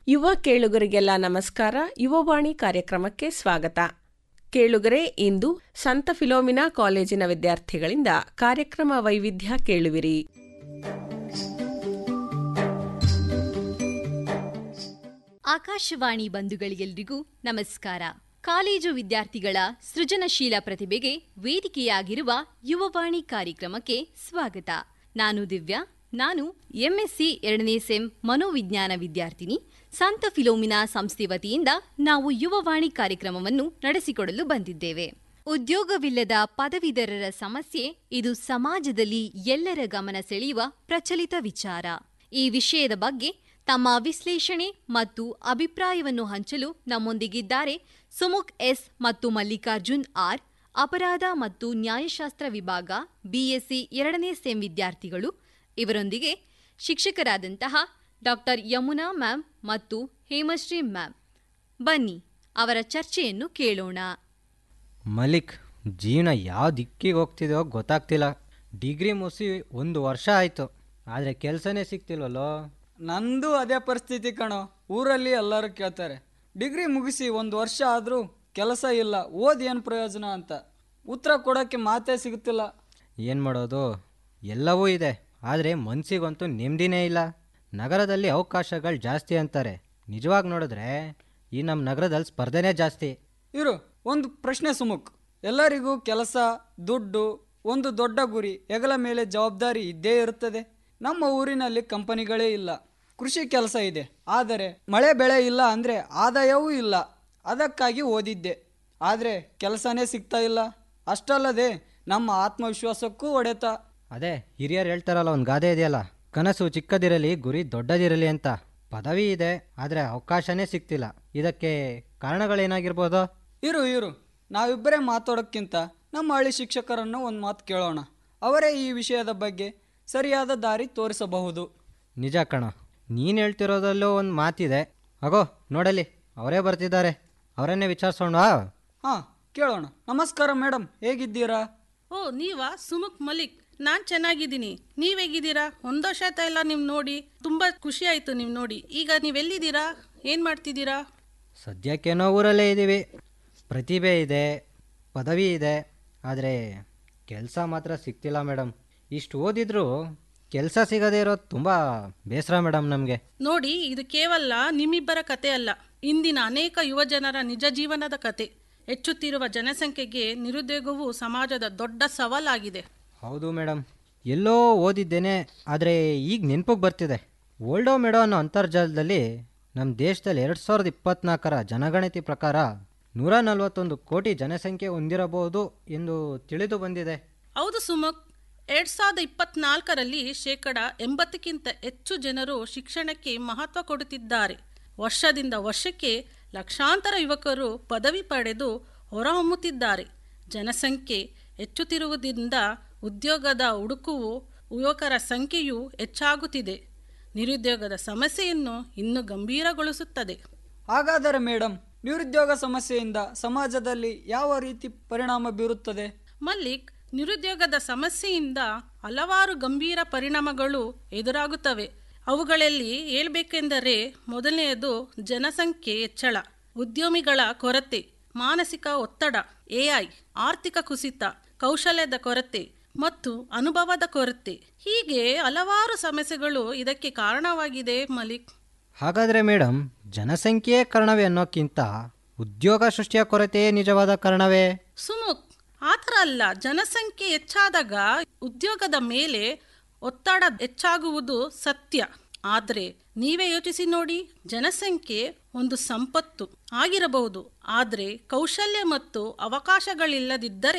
ಯುವ ಕೇಳುಗರಿಗೆಲ್ಲ ನಮಸ್ಕಾರ ಯುವವಾಣಿ ಕಾರ್ಯಕ್ರಮಕ್ಕೆ ಸ್ವಾಗತ ಕೇಳುಗರೆ ಇಂದು ಸಂತ ಫಿಲೋಮಿನಾ ಕಾಲೇಜಿನ ವಿದ್ಯಾರ್ಥಿಗಳಿಂದ ಕಾರ್ಯಕ್ರಮ ವೈವಿಧ್ಯ ಕೇಳುವಿರಿ ಆಕಾಶವಾಣಿ ಬಂಧುಗಳಿಗೆಲ್ಲರಿಗೂ ನಮಸ್ಕಾರ ಕಾಲೇಜು ವಿದ್ಯಾರ್ಥಿಗಳ ಸೃಜನಶೀಲ ಪ್ರತಿಭೆಗೆ ವೇದಿಕೆಯಾಗಿರುವ ಯುವವಾಣಿ ಕಾರ್ಯಕ್ರಮಕ್ಕೆ ಸ್ವಾಗತ ನಾನು ದಿವ್ಯಾ ನಾನು ಎಂಎಸ್ಸಿ ಎರಡನೇ ಸೆಂ ಮನೋವಿಜ್ಞಾನ ವಿದ್ಯಾರ್ಥಿನಿ ಸಂತ ಫಿಲೋಮಿನಾ ಸಂಸ್ಥೆ ವತಿಯಿಂದ ನಾವು ಯುವವಾಣಿ ಕಾರ್ಯಕ್ರಮವನ್ನು ನಡೆಸಿಕೊಡಲು ಬಂದಿದ್ದೇವೆ ಉದ್ಯೋಗವಿಲ್ಲದ ಪದವೀಧರರ ಸಮಸ್ಯೆ ಇದು ಸಮಾಜದಲ್ಲಿ ಎಲ್ಲರ ಗಮನ ಸೆಳೆಯುವ ಪ್ರಚಲಿತ ವಿಚಾರ ಈ ವಿಷಯದ ಬಗ್ಗೆ ತಮ್ಮ ವಿಶ್ಲೇಷಣೆ ಮತ್ತು ಅಭಿಪ್ರಾಯವನ್ನು ಹಂಚಲು ನಮ್ಮೊಂದಿಗಿದ್ದಾರೆ ಸುಮುಖ್ ಎಸ್ ಮತ್ತು ಮಲ್ಲಿಕಾರ್ಜುನ್ ಆರ್ ಅಪರಾಧ ಮತ್ತು ನ್ಯಾಯಶಾಸ್ತ್ರ ವಿಭಾಗ ಬಿಎಸ್ಸಿ ಎರಡನೇ ಸೆಂ ವಿದ್ಯಾರ್ಥಿಗಳು ಇವರೊಂದಿಗೆ ಶಿಕ್ಷಕರಾದಂತಹ ಡಾಕ್ಟರ್ ಯಮುನಾ ಮ್ಯಾಮ್ ಮತ್ತು ಹೇಮಶ್ರೀ ಮ್ಯಾಮ್ ಬನ್ನಿ ಅವರ ಚರ್ಚೆಯನ್ನು ಕೇಳೋಣ ಮಲಿಕ್ ಜೀವನ ಯಾವ ದಿಕ್ಕಿಗೆ ಹೋಗ್ತಿದೆಯೋ ಗೊತ್ತಾಗ್ತಿಲ್ಲ ಡಿಗ್ರಿ ಮುಗಿಸಿ ಒಂದು ವರ್ಷ ಆಯಿತು ಆದರೆ ಕೆಲಸನೇ ಸಿಗ್ತಿಲ್ವಲ್ಲೋ ನಂದು ಅದೇ ಪರಿಸ್ಥಿತಿ ಕಣೋ ಊರಲ್ಲಿ ಎಲ್ಲರೂ ಕೇಳ್ತಾರೆ ಡಿಗ್ರಿ ಮುಗಿಸಿ ಒಂದು ವರ್ಷ ಆದರೂ ಕೆಲಸ ಇಲ್ಲ ಓದಿ ಏನು ಪ್ರಯೋಜನ ಅಂತ ಉತ್ತರ ಕೊಡೋಕ್ಕೆ ಮಾತೇ ಸಿಗುತ್ತಿಲ್ಲ ಏನು ಮಾಡೋದು ಎಲ್ಲವೂ ಇದೆ ಆದರೆ ಮನಸ್ಸಿಗಂತೂ ನೆಮ್ಮದಿನೇ ಇಲ್ಲ ನಗರದಲ್ಲಿ ಅವಕಾಶಗಳು ಜಾಸ್ತಿ ಅಂತಾರೆ ನಿಜವಾಗಿ ನೋಡಿದ್ರೆ ಈ ನಮ್ಮ ನಗರದಲ್ಲಿ ಸ್ಪರ್ಧೆನೇ ಜಾಸ್ತಿ ಇರು ಒಂದು ಪ್ರಶ್ನೆ ಸುಮುಖ್ ಎಲ್ಲರಿಗೂ ಕೆಲಸ ದುಡ್ಡು ಒಂದು ದೊಡ್ಡ ಗುರಿ ಹೆಗಲ ಮೇಲೆ ಜವಾಬ್ದಾರಿ ಇದ್ದೇ ಇರುತ್ತದೆ ನಮ್ಮ ಊರಿನಲ್ಲಿ ಕಂಪನಿಗಳೇ ಇಲ್ಲ ಕೃಷಿ ಕೆಲಸ ಇದೆ ಆದರೆ ಮಳೆ ಬೆಳೆ ಇಲ್ಲ ಅಂದರೆ ಆದಾಯವೂ ಇಲ್ಲ ಅದಕ್ಕಾಗಿ ಓದಿದ್ದೆ ಆದರೆ ಕೆಲಸನೇ ಸಿಗ್ತಾ ಇಲ್ಲ ಅಷ್ಟಲ್ಲದೆ ನಮ್ಮ ಆತ್ಮವಿಶ್ವಾಸಕ್ಕೂ ಹೊಡೆತ ಅದೇ ಹಿರಿಯರು ಹೇಳ್ತಾರಲ್ಲ ಒಂದು ಗಾದೆ ಇದೆಯಲ್ಲ ಕನಸು ಚಿಕ್ಕದಿರಲಿ ಗುರಿ ದೊಡ್ಡದಿರಲಿ ಅಂತ ಪದವಿ ಇದೆ ಆದರೆ ಅವಕಾಶನೇ ಸಿಗ್ತಿಲ್ಲ ಇದಕ್ಕೆ ಕಾರಣಗಳೇನಾಗಿರ್ಬೋದು ಇರು ಇರು ನಾವಿಬ್ಬರೇ ಮಾತಾಡೋಕ್ಕಿಂತ ನಮ್ಮ ಹಳ್ಳಿ ಶಿಕ್ಷಕರನ್ನು ಒಂದು ಮಾತು ಕೇಳೋಣ ಅವರೇ ಈ ವಿಷಯದ ಬಗ್ಗೆ ಸರಿಯಾದ ದಾರಿ ತೋರಿಸಬಹುದು ನಿಜ ಕಣ ನೀನು ಹೇಳ್ತಿರೋದಲ್ಲೂ ಒಂದು ಮಾತಿದೆ ಅಗೋ ನೋಡಲಿ ಅವರೇ ಬರ್ತಿದ್ದಾರೆ ಅವರನ್ನೇ ವಿಚಾರಿಸೋಣ ಹಾಂ ಕೇಳೋಣ ನಮಸ್ಕಾರ ಮೇಡಮ್ ಹೇಗಿದ್ದೀರಾ ಓ ನೀವಾ ಸುಮುಖ್ ಮಲಿಕ್ ನಾನ್ ಚೆನ್ನಾಗಿದ್ದೀನಿ ನೀವ್ ಹೇಗಿದ್ದೀರಾ ಒಂದ್ ವರ್ಷ ಆಯ್ತಾ ಇಲ್ಲ ನಿಮ್ ನೋಡಿ ತುಂಬಾ ಖುಷಿ ಆಯ್ತು ನಿಮ್ ನೋಡಿ ಈಗ ನೀವೆಲ್ಲಿದ್ದೀರಾ ಏನ್ ಮಾಡ್ತಿದ್ದೀರಾ ಸದ್ಯಕ್ಕೇನೋ ಊರಲ್ಲೇ ಇದ್ದೀವಿ ಪ್ರತಿಭೆ ಇದೆ ಪದವಿ ಇದೆ ಆದರೆ ಕೆಲಸ ಮಾತ್ರ ಸಿಗ್ತಿಲ್ಲ ಮೇಡಮ್ ಇಷ್ಟು ಓದಿದ್ರು ಕೆಲಸ ಸಿಗದೇ ಇರೋದು ತುಂಬ ಬೇಸರ ಮೇಡಮ್ ನಮಗೆ ನೋಡಿ ಇದು ಕೇವಲ ನಿಮ್ಮಿಬ್ಬರ ಕತೆ ಅಲ್ಲ ಇಂದಿನ ಅನೇಕ ಯುವ ಜನರ ನಿಜ ಜೀವನದ ಕತೆ ಹೆಚ್ಚುತ್ತಿರುವ ಜನಸಂಖ್ಯೆಗೆ ನಿರುದ್ಯೋಗವು ಸಮಾಜದ ದೊಡ್ಡ ಸವಾಲಾಗಿದೆ ಹೌದು ಮೇಡಮ್ ಎಲ್ಲೋ ಓದಿದ್ದೇನೆ ಆದರೆ ಈಗ ನೆನಪಿಗೆ ಬರ್ತಿದೆ ಓಲ್ಡೋ ಮೇಡೋ ಅನ್ನೋ ಅಂತರ್ಜಾಲದಲ್ಲಿ ನಮ್ಮ ದೇಶದಲ್ಲಿ ಎರಡು ಸಾವಿರದ ಇಪ್ಪತ್ನಾಲ್ಕರ ಜನಗಣತಿ ಪ್ರಕಾರ ನೂರ ನಲವತ್ತೊಂದು ಕೋಟಿ ಜನಸಂಖ್ಯೆ ಹೊಂದಿರಬಹುದು ಎಂದು ತಿಳಿದು ಬಂದಿದೆ ಹೌದು ಸುಮುಖ್ ಎರಡ್ ಸಾವಿರದ ಇಪ್ಪತ್ನಾಲ್ಕರಲ್ಲಿ ಶೇಕಡ ಎಂಬತ್ತಕ್ಕಿಂತ ಹೆಚ್ಚು ಜನರು ಶಿಕ್ಷಣಕ್ಕೆ ಮಹತ್ವ ಕೊಡುತ್ತಿದ್ದಾರೆ ವರ್ಷದಿಂದ ವರ್ಷಕ್ಕೆ ಲಕ್ಷಾಂತರ ಯುವಕರು ಪದವಿ ಪಡೆದು ಹೊರಹೊಮ್ಮುತ್ತಿದ್ದಾರೆ ಜನಸಂಖ್ಯೆ ಹೆಚ್ಚುತ್ತಿರುವುದರಿಂದ ಉದ್ಯೋಗದ ಹುಡುಕುವು ಯುವಕರ ಸಂಖ್ಯೆಯು ಹೆಚ್ಚಾಗುತ್ತಿದೆ ನಿರುದ್ಯೋಗದ ಸಮಸ್ಯೆಯನ್ನು ಇನ್ನೂ ಗಂಭೀರಗೊಳಿಸುತ್ತದೆ ಹಾಗಾದರೆ ಮೇಡಮ್ ನಿರುದ್ಯೋಗ ಸಮಸ್ಯೆಯಿಂದ ಸಮಾಜದಲ್ಲಿ ಯಾವ ರೀತಿ ಪರಿಣಾಮ ಬೀರುತ್ತದೆ ಮಲ್ಲಿಕ್ ನಿರುದ್ಯೋಗದ ಸಮಸ್ಯೆಯಿಂದ ಹಲವಾರು ಗಂಭೀರ ಪರಿಣಾಮಗಳು ಎದುರಾಗುತ್ತವೆ ಅವುಗಳಲ್ಲಿ ಹೇಳ್ಬೇಕೆಂದರೆ ಮೊದಲನೆಯದು ಜನಸಂಖ್ಯೆ ಹೆಚ್ಚಳ ಉದ್ಯಮಿಗಳ ಕೊರತೆ ಮಾನಸಿಕ ಒತ್ತಡ ಎಐ ಆರ್ಥಿಕ ಕುಸಿತ ಕೌಶಲ್ಯದ ಕೊರತೆ ಮತ್ತು ಅನುಭವದ ಕೊರತೆ ಹೀಗೆ ಹಲವಾರು ಸಮಸ್ಯೆಗಳು ಇದಕ್ಕೆ ಕಾರಣವಾಗಿದೆ ಮಲಿಕ್ ಹಾಗಾದರೆ ಮೇಡಮ್ ಜನಸಂಖ್ಯೆಯೇ ಕಾರಣವೇ ಅನ್ನೋಕ್ಕಿಂತ ಉದ್ಯೋಗ ಸೃಷ್ಟಿಯ ಕೊರತೆಯೇ ನಿಜವಾದ ಕಾರಣವೇ ಸುಮುಖ್ ಆ ಥರ ಅಲ್ಲ ಜನಸಂಖ್ಯೆ ಹೆಚ್ಚಾದಾಗ ಉದ್ಯೋಗದ ಮೇಲೆ ಒತ್ತಡ ಹೆಚ್ಚಾಗುವುದು ಸತ್ಯ ಆದರೆ ನೀವೇ ಯೋಚಿಸಿ ನೋಡಿ ಜನಸಂಖ್ಯೆ ಒಂದು ಸಂಪತ್ತು ಆಗಿರಬಹುದು ಆದರೆ ಕೌಶಲ್ಯ ಮತ್ತು ಅವಕಾಶಗಳಿಲ್ಲದಿದ್ದರೆ